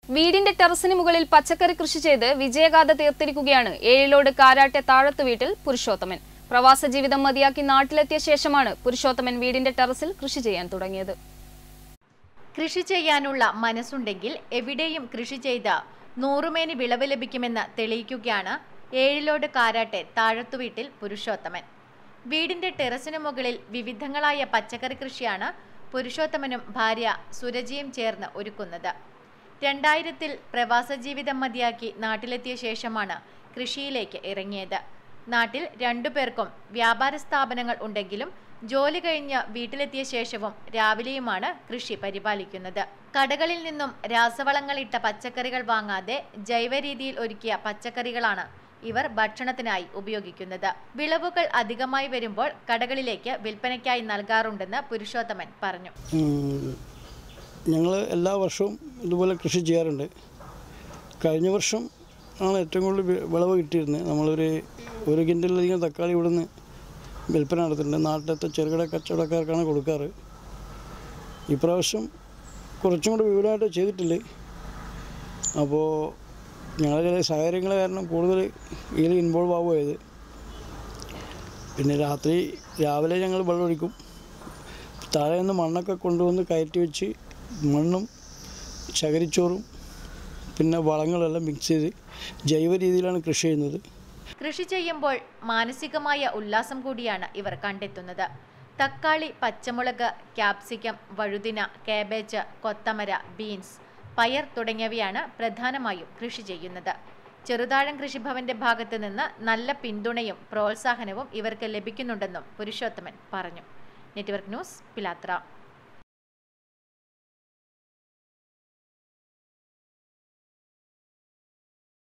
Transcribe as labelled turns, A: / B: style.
A: വീടിന്റെ ടെറസിന് മുകളിൽ പച്ചക്കറി കൃഷി ചെയ്ത് വിജയഗാഥ തീർത്തിരിക്കുകയാണ് ഏഴിലോട് കാരാട്ടെ താഴത്തു വീട്ടിൽ പുരുഷോത്തമൻ പ്രവാസ ജീവിതം മതിയാക്കി നാട്ടിലെത്തിയ ശേഷമാണ് പുരുഷോത്തമൻ വീടിന്റെ ടെറസിൽ കൃഷി ചെയ്യാൻ തുടങ്ങിയത്
B: കൃഷി ചെയ്യാനുള്ള മനസ്സുണ്ടെങ്കിൽ എവിടെയും കൃഷി ചെയ്ത് നൂറുമേനി വിളവ് ലഭിക്കുമെന്ന് തെളിയിക്കുകയാണ് ഏഴിലോട് കാരാട്ടെ താഴത്തുവീട്ടിൽ പുരുഷോത്തമൻ വീടിന്റെ ടെറസിനു മുകളിൽ വിവിധങ്ങളായ പച്ചക്കറി കൃഷിയാണ് പുരുഷോത്തമനും ഭാര്യ സുരജിയും ചേർന്ന് ഒരുക്കുന്നത് രണ്ടായിരത്തിൽ പ്രവാസ ജീവിതം മതിയാക്കി നാട്ടിലെത്തിയ ശേഷമാണ് കൃഷിയിലേക്ക് ഇറങ്ങിയത് നാട്ടിൽ രണ്ടുപേർക്കും വ്യാപാര സ്ഥാപനങ്ങൾ ഉണ്ടെങ്കിലും ജോലി കഴിഞ്ഞ് വീട്ടിലെത്തിയ ശേഷവും രാവിലെയുമാണ് കൃഷി പരിപാലിക്കുന്നത് കടകളിൽ നിന്നും രാസവളങ്ങളിട്ട പച്ചക്കറികൾ വാങ്ങാതെ ജൈവ രീതിയിൽ ഒരുക്കിയ പച്ചക്കറികളാണ് ഇവർ ഭക്ഷണത്തിനായി ഉപയോഗിക്കുന്നത് വിളവുകൾ അധികമായി വരുമ്പോൾ കടകളിലേക്ക് വിൽപ്പനയ്ക്കായി നൽകാറുണ്ടെന്ന് പുരുഷോത്തമൻ പറഞ്ഞു
C: ഞങ്ങൾ എല്ലാ വർഷവും ഇതുപോലെ കൃഷി ചെയ്യാറുണ്ട് കഴിഞ്ഞ വർഷം ആണ് ഏറ്റവും കൂടുതൽ വി- വിളവ് കിട്ടിയിരുന്നത് നമ്മളൊരു ഒരു കിൻഡലിലധികം തക്കാളി ഇവിടുന്ന് വിൽപ്പന നടത്തുന്നുണ്ട് നാട്ടിലത്തെ ചെറുകിട കച്ചവടക്കാർക്കാണ് കൊടുക്കാറ് ഇപ്രാവശ്യം കുറച്ചും കൂടി വിപുലമായിട്ട് ചെയ്തിട്ടില്ലേ അപ്പോൾ ഞങ്ങൾ ചില സാഹചര്യങ്ങൾ കാരണം കൂടുതൽ ഇതിൽ ഇൻവോൾവ് ആവുകയത് പിന്നെ രാത്രി രാവിലെ ഞങ്ങൾ വെള്ളമൊഴിക്കും താഴെ നിന്ന് മണ്ണൊക്കെ കൊണ്ടുവന്ന് കയറ്റി വെച്ച് മണ്ണും ചകിരിച്ചോറും പിന്നെ വളങ്ങളെല്ലാം മിക്സ് ചെയ്ത് ജൈവ രീതിയിലാണ് കൃഷി ചെയ്യുന്നത്
B: കൃഷി ചെയ്യുമ്പോൾ മാനസികമായ ഉല്ലാസം കൂടിയാണ് ഇവർ കണ്ടെത്തുന്നത് തക്കാളി പച്ചമുളക് ക്യാപ്സിക്കം വഴുതിന കാബേജ് കൊത്തമര ബീൻസ് പയർ തുടങ്ങിയവയാണ് പ്രധാനമായും കൃഷി ചെയ്യുന്നത് ചെറുതാഴം കൃഷിഭവന്റെ ഭാഗത്ത് നിന്ന് നല്ല പിന്തുണയും പ്രോത്സാഹനവും ഇവർക്ക് ലഭിക്കുന്നുണ്ടെന്നും പുരുഷോത്തമൻ പറഞ്ഞു നെറ്റ്വർക്ക് ന്യൂസ് പിലാത്ര